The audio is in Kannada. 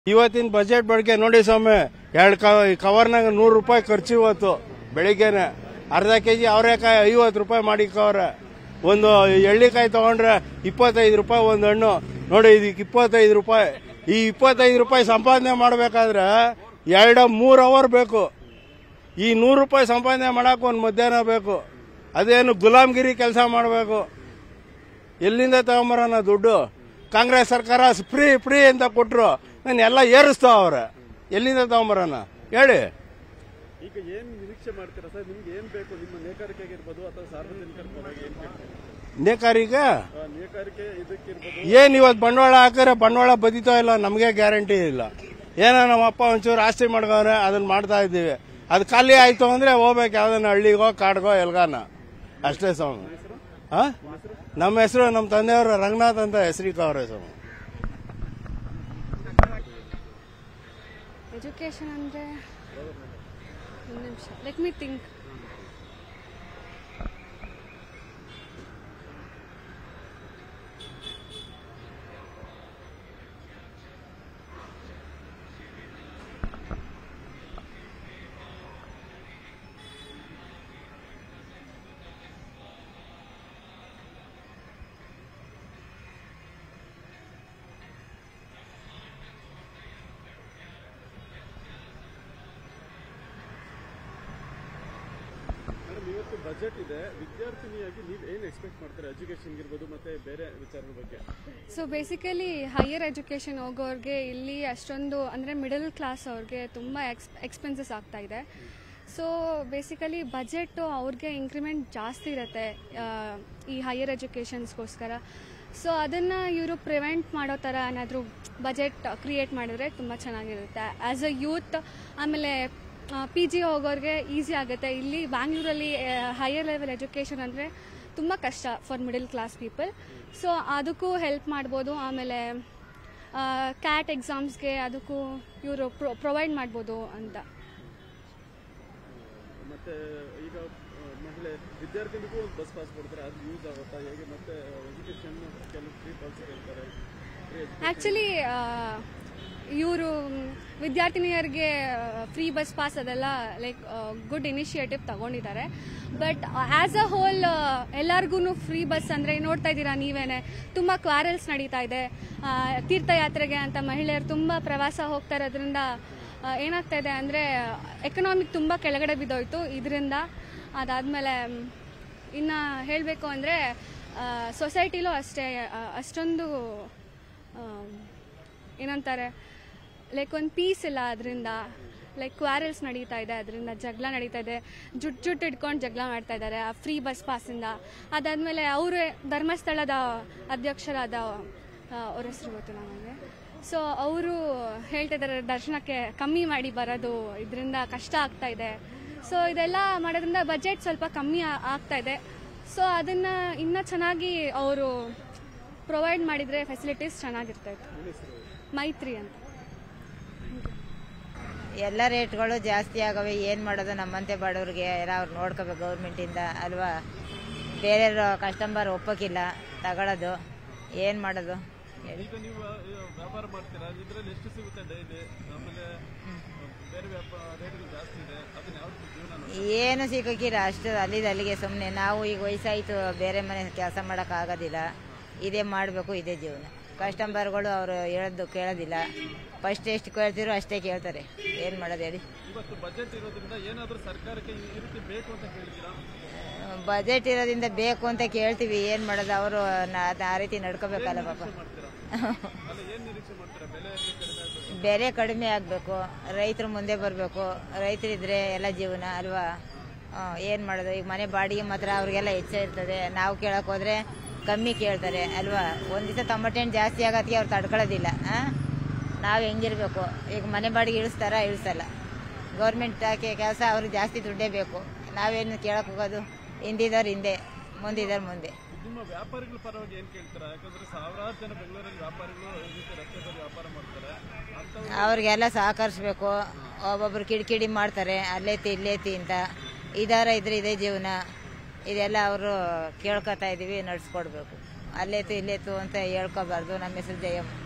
ಇವತ್ತಿನ ಬಜೆಟ್ ಬಗ್ಗೆ ನೋಡಿ ಸ್ವಾಮಿ ಎರಡು ಕವರ್ನಾಗ ನೂರು ರೂಪಾಯಿ ಖರ್ಚು ಇವತ್ತು ಬೆಳಿಗ್ಗೆನೆ ಅರ್ಧ ಕೆ ಜಿ ಅವರೆಕಾಯಿ ಐವತ್ತು ರೂಪಾಯಿ ಮಾಡಿಕವ್ರೆ ಒಂದು ಎಳ್ಳಿಕಾಯಿ ತಗೊಂಡ್ರೆ ಇಪ್ಪತ್ತೈದು ರೂಪಾಯಿ ಒಂದು ಹಣ್ಣು ನೋಡಿ ಇದಕ್ಕೆ ಇಪ್ಪತ್ತೈದು ರೂಪಾಯಿ ಈ ಇಪ್ಪತ್ತೈದು ರೂಪಾಯಿ ಸಂಪಾದನೆ ಮಾಡಬೇಕಾದ್ರೆ ಎರಡು ಮೂರು ಅವರ್ ಬೇಕು ಈ ನೂರು ರೂಪಾಯಿ ಸಂಪಾದನೆ ಮಾಡಕ್ಕೆ ಒಂದು ಮಧ್ಯಾಹ್ನ ಬೇಕು ಅದೇನು ಗುಲಾಮ್ಗಿರಿ ಕೆಲಸ ಮಾಡಬೇಕು ಎಲ್ಲಿಂದ ತಗೊಂಬರೋಣ ದುಡ್ಡು ಕಾಂಗ್ರೆಸ್ ಸರ್ಕಾರ ಫ್ರೀ ಫ್ರೀ ಅಂತ ಕೊಟ್ರು ನಾನು ಎಲ್ಲ ಏರಿಸ್ತಾವ ಅವ್ರೆ ಎಲ್ಲಿಂದ ತಗೊಂಬರೋಣ ಹೇಳಿ ಈಗ ಏನ್ ನಿರೀಕ್ಷೆ ಮಾಡ್ತೀರಾ ಸರ್ ನಿಮ್ಗೆ ಏನ್ ಬೇಕು ನಿಮ್ಮ ನೇಕಾರಿಕೆಗಿರ್ಬೋದು ಅಥವಾ ಸಾರ್ವಜನಿಕರ ಪರವಾಗಿ ಏನ್ ಬೇಕು ನೇಕಾರಿಗೆ ಆ, ನೇಕಾರಿಕೆ ಇದಕ್ಕಿರ್ಬೋದು ಏನ್ ಇವತ್ತು ಬಂಡವಾಳ ಹಾಕಿದ್ರೆ ಬಂಡವಾಳ ಬದಿತೋ ಇಲ್ಲ ನಮಗೆ ಗ್ಯಾರಂಟಿ ಇಲ್ಲ ಏನೋ ನಮ್ಮ ಅಪ್ಪ ಒಂಚೂರು ಆಸ್ತಿ ಮಾಡ್ಕೊಂಡ್ರೆ ಅದನ್ನ ಮಾಡ್ತಾ ಇದ್ದೀವಿ ಅದು ಖಾಲಿ ಆಯ್ತು ಅಂದ್ರೆ ಹೋಗ್ಬೇಕು ಯಾವ್ದನ್ನ ಹಳ್ಳಿಗೋ ಕಾಡ್ಗೋ ಎಲ್ಗಾನ ಅಷ್ಟೇ ಸ್ವಾಮಿ ಹಾ ನಮ್ಮ ಹೆಸರು ನಮ್ಮ ತಂದೆಯವರು ರಂಗನಾಥ್ ಅಂತ ಹೆಸರಿಕ ಅವ್ರ ಸ್ವಾಮಿ ಎಜುಕೇಷನ್ ಅಂದರೆ ಒಂದು ನಿಮಿಷ ಲೆಟ್ ಮೀ ಥಿಂಕ್ ಮೇಡಮ್ ಇವತ್ತು ಬಜೆಟ್ ಇದೆ ವಿದ್ಯಾರ್ಥಿನಿಯಾಗಿ ನೀವು ಏನ್ ಎಕ್ಸ್ಪೆಕ್ಟ್ ಮಾಡ್ತೀರಾ ಎಜುಕೇಶನ್ ಇರ್ಬೋದು ಮತ್ತೆ ಬೇರೆ ವಿಚಾರದ ಬಗ್ಗೆ ಸೊ ಬೇಸಿಕಲಿ ಹೈಯರ್ ಎಜುಕೇಷನ್ ಹೋಗೋರಿಗೆ ಇಲ್ಲಿ ಅಷ್ಟೊಂದು ಅಂದರೆ ಮಿಡಲ್ ಕ್ಲಾಸ್ ಅವ್ರಿಗೆ ತುಂಬ ಎಕ್ಸ್ ಎಕ್ಸ್ಪೆನ್ಸಸ್ ಆಗ್ತಾ ಇದೆ ಸೊ ಬೇಸಿಕಲಿ ಬಜೆಟ್ಟು ಅವ್ರಿಗೆ ಇಂಕ್ರಿಮೆಂಟ್ ಜಾಸ್ತಿ ಇರುತ್ತೆ ಆ, ಈ ಹೈಯರ್ ಎಜುಕೇಷನ್ಸ್ಗೋಸ್ಕರ ಸೊ ಅದನ್ನು ಇವರು ಪ್ರಿವೆಂಟ್ ಮಾಡೋ ಥರ ಏನಾದರೂ ಬಜೆಟ್ ಕ್ರಿಯೇಟ್ ಮಾಡಿದ್ರೆ ತುಂಬ ಚೆನ್ನಾಗಿರುತ್ತೆ ಆ್ಯಸ್ ಅ ಯೂತ್ ಆಮೇಲೆ ಪಿ ಜಿ ಹೋಗೋರಿಗೆ ಈಸಿ ಆಗುತ್ತೆ ಇಲ್ಲಿ ಬ್ಯಾಂಗ್ಳೂರಲ್ಲಿ ಹೈಯರ್ ಲೆವೆಲ್ ಎಜುಕೇಷನ್ ಅಂದರೆ ತುಂಬ ಕಷ್ಟ for middle class people so ಅದಕ್ಕೂ ಹೆಲ್ಪ್ ಮಾಡ್ಬೋದು ಆಮೇಲೆ ಕ್ಯಾಟ್ ಎಕ್ಸಾಮ್ಸ್ಗೆ ಅದಕ್ಕೂ ಇವರು ಪ್ರೊವೈಡ್ ಮಾಡ್ಬೋದು ಅಂತ ಮತ್ತೆ ಈಗ ಆ, ಮಹಿಳೆ ವಿದ್ಯಾರ್ಥಿನಿಗೂ ಒಂದು ಬಸ್ ಪಾಸ್ ಕೊಡ್ತಾರೆ ಅದು ಯೂಸ್ ಆಗುತ್ತಾ ಹೇಗೆ ಮತ್ತೆ ಎಜುಕೇಶನ್ ಕೆಲವು ಫ್ರೀ ಪಾಸ್ ಹೇಳ್ತಾರೆ ಫ್ರೀ ಆ್ಯಕ್ಚುಲಿ ಇವರು ವಿದ್ಯಾರ್ಥಿನಿಯರಿಗೆ ಫ್ರೀ ಬಸ್ ಪಾಸ್ ಅದೆಲ್ಲ ಲೈಕ್ ಗುಡ್ ಇನಿಷಿಯೇಟಿವ್ ತಗೊಂಡಿದ್ದಾರೆ ಬಟ್ ಆ್ಯಸ್ ಅ ಹೋಲ್ ಎಲ್ಲರಿಗೂ ಫ್ರೀ ಬಸ್ ಅಂದರೆ ನೋಡ್ತಾ ಇದ್ದೀರಾ ನೀವೇನೆ ತುಂಬ ಕ್ವಾರಲ್ಸ್ ನಡೀತಾ ಇದೆ ಆ, ತೀರ್ಥಯಾತ್ರೆಗೆ ಅಂತ ಮಹಿಳೆಯರು ತುಂಬ ಪ್ರವಾಸ ಹೋಗ್ತಾ ಇರೋದ್ರಿಂದ ಆ, ಏನಾಗ್ತಾ ಇದೆ ಅಂದರೆ ಎಕನಾಮಿಕ್ ತುಂಬ ಕೆಳಗಡೆ ಬಿದ್ದೋಯ್ತು ಇದರಿಂದ ಅದಾದಮೇಲೆ ಇನ್ನು ಹೇಳಬೇಕು ಅಂದರೆ ಸೊಸೈಟಿಲೂ ಅಷ್ಟೇ ಆ, ಅಷ್ಟೊಂದು ಆ, ಏನಂತಾರೆ ಲೈಕ್ ಒಂದು ಪೀಸ್ ಇಲ್ಲ ಅದರಿಂದ ಲೈಕ್ ಕ್ವಾರಲ್ಸ್ ನಡೀತಾ ಇದೆ ಅದರಿಂದ ಜಗಳ ನಡೀತಾ ಇದೆ ಜುಟ್ ಜುಟ್ ಇಟ್ಕೊಂಡು ಜಗಳ ಮಾಡ್ತಾ ಇದ್ದಾರೆ ಆ ಫ್ರೀ ಬಸ್ ಪಾಸಿಂದ ಅದಾದಮೇಲೆ ಅವರೇ ಧರ್ಮಸ್ಥಳದ ಅಧ್ಯಕ್ಷರಾದ ಆ, ಅವ್ರ ಹೆಸರು ಗೊತ್ತು ನನಗೆ ಸೊ ಅವರು ಹೇಳ್ತಾ ಇದ್ದಾರೆ ದರ್ಶನಕ್ಕೆ ಕಮ್ಮಿ ಮಾಡಿ ಬರೋದು ಇದರಿಂದ ಕಷ್ಟ ಆಗ್ತಾ ಇದೆ ಸೊ ಇದೆಲ್ಲ ಮಾಡೋದ್ರಿಂದ ಬಜೆಟ್ ಸ್ವಲ್ಪ ಕಮ್ಮಿ ಆ- ಆಗ್ತಾ ಇದೆ ಸೊ ಅದನ್ನ ಇನ್ನೂ ಚೆನ್ನಾಗಿ ಅವರು ಪ್ರೊವೈಡ್ ಮಾಡಿದರೆ ಫೆಸಿಲಿಟೀಸ್ ಚೆನ್ನಾಗಿರ್ತಾ ಇತ್ತು ಮೈತ್ರಿ ಅಂತ ಎಲ್ಲ ರೇಟ್ಗಳು ಜಾಸ್ತಿ ಆಗವೆ ಏನು ಮಾಡೋದು ನಮ್ಮಂತೆ ಬಡವ್ರಿಗೆ ಎಲ್ಲ ಅವ್ರು ನೋಡ್ಕೋಬೇಕು ಗೌರ್ಮೆಂಟಿಂದ ಅಲ್ವಾ ಬೇರೆಯವರು ಕಸ್ಟಮರ್ ಒಪ್ಪೋಕ್ಕಿಲ್ಲ ತಗೊಳ್ಳೋದು ಏನು ಮಾಡೋದು ಹೇಳಿ ಈಗ ನೀವು ಆ, ವ್ಯಾಪಾರ ಮಾಡ್ತೀರಾ ಇದ್ರಲ್ಲಿ ಎಷ್ಟು ಸಿಗುತ್ತೆ ಡೈಲಿ ಆಮೇಲೆ ಆ, ಬೇರೆ ವ್ಯಾಪಾರ ರೇಟ್ಗಳು ಜಾಸ್ತಿ ಇದೆ ಅದನ್ನ ಯಾವ ರೀತಿ ಜೀವನ ಮಾಡ್ತೀರಾ? ಏನು ಸಿಗೋಕ್ಕಿಲ್ಲ ಅಷ್ಟು ಅಲ್ಲಿದ್ದು ಅಲ್ಲಿಗೆ ಸುಮ್ಮನೆ ನಾವು ಈಗ ವಯಸ್ಸಾಯಿತು ಬೇರೆ ಮನೆ ಕೆಲಸ ಮಾಡೋಕ್ಕಾಗೋದಿಲ್ಲ ಇದೇ ಮಾಡಬೇಕು ಇದೇ ಜೀವನ ಕಸ್ಟಮರ್ಗಳು ಅವರು ಹೇಳೋದು ಕೇಳೋದಿಲ್ಲ ಫಸ್ಟ್ ಎಷ್ಟು ಕೇಳ್ತಿರೋ ಅಷ್ಟೇ ಕೇಳ್ತಾರೆ ಏನು ಮಾಡೋದು ಹೇಳಿ ಇವತ್ತು ಬಜೆಟ್ ಇರೋದ್ರಿಂದ ಏನಾದರೂ ಸರ್ಕಾರಕ್ಕೆ ಈ ರೀತಿ ಬೇಕು ಅಂತ ಕೇಳ್ತೀರಾ ಬಜೆಟ್ ಇರೋದ್ರಿಂದ ಬೇಕು ಅಂತ ಕೇಳ್ತೀವಿ ಏನು ಮಾಡೋದು ಅವರು ಆ ರೀತಿ ನಡ್ಕೋಬೇಕಲ್ಲ ಪಾಪ ಅಲ್ಲ ಏನ್ ನಿರೀಕ್ಷೆ ಮಾಡ್ತೀರಾ ಬೆಲೆ ಏರ್ಲಿಕ್ಕೆ ಕಡಿಮೆ ಆಗ್ಬೇಕು ಬೆಲೆ ಕಡಿಮೆ ಆಗಬೇಕು ರೈತರು ಮುಂದೆ ಬರಬೇಕು ರೈತರಿದ್ರೆ ಎಲ್ಲ ಜೀವನ ಅಲ್ವಾ ಏನು ಮಾಡೋದು ಈಗ ಮನೆ ಬಾಡಿಗೆ ಮಾತ್ರ ಅವ್ರಿಗೆಲ್ಲ ಹೆಚ್ಚ ಇರ್ತದೆ ನಾವು ಕೇಳಕ್ ಹೋದ್ರೆ ಕಮ್ಮಿ ಕೇಳ್ತಾರೆ ಅಲ್ವಾ ಒಂದು ದಿವಸ ಟೊಮಟೆ ಹಣ್ಣು ಜಾಸ್ತಿ ಆಗೋದಕ್ಕೆ ಅವ್ರು ತಡ್ಕೊಳ್ಳೋದಿಲ್ಲ ನಾವು ಹೆಂಗಿರ್ಬೇಕು ಈಗ ಮನೆ ಬಾಡಿಗೆ ಇಳಿಸ್ತಾರ ಇಳಿಸಲ್ಲ ಗೌರ್ಮೆಂಟ್ ಹಾಕಿ ಕೆಲಸ ಅವ್ರಿಗೆ ಜಾಸ್ತಿ ದುಡ್ಡೇ ಬೇಕು ನಾವೇನು ಕೇಳಕ್ ಹೋಗೋದು ಹಿಂದಿದವ್ರು ಹಿಂದೆ ಮುಂದಿದವ್ರು ಮುಂದೆ ನಿಮ್ಮ ವ್ಯಾಪಾರಿಗಳ ಪರವಾಗಿ ಏನ್ ಕೇಳ್ತೀರಾ ಯಾಕಂದ್ರೆ ಸಾವಿರಾರು ಜನ ಬೆಂಗಳೂರಲ್ಲಿ ವ್ಯಾಪಾರಿಗಳು ಈ ರೀತಿ ರಸ್ತೆದಲ್ಲಿ ವ್ಯಾಪಾರ ಮಾಡ್ತಾರೆ ಅಂತವ್ರು ಅವ್ರಿಗೆಲ್ಲ ಸಹಕರಿಸ್ಬೇಕು ಒಬ್ಬೊಬ್ರು ಕಿಡಿಕಿಡಿ ಮಾಡ್ತಾರೆ ಅಲ್ಲೇತಿ ಇಲ್ಲೇತಿ ಅಂತ ಇದಾರ ಇದ್ರೆ ಇದೇ ಜೀವನ ಇದೆಲ್ಲ ಅವರು ಕೇಳ್ಕೊತಾ ಇದೀವಿ ನಡ್ಸ್ಕೊಡ್ಬೇಕು ಅಲ್ಲೇತು ಇಲ್ಲೇತು ಅಂತ ಹೇಳ್ಕೋಬಾರ್ದು ನಮ್ಮ ಹೆಸರು ಜಯಮ್ಮ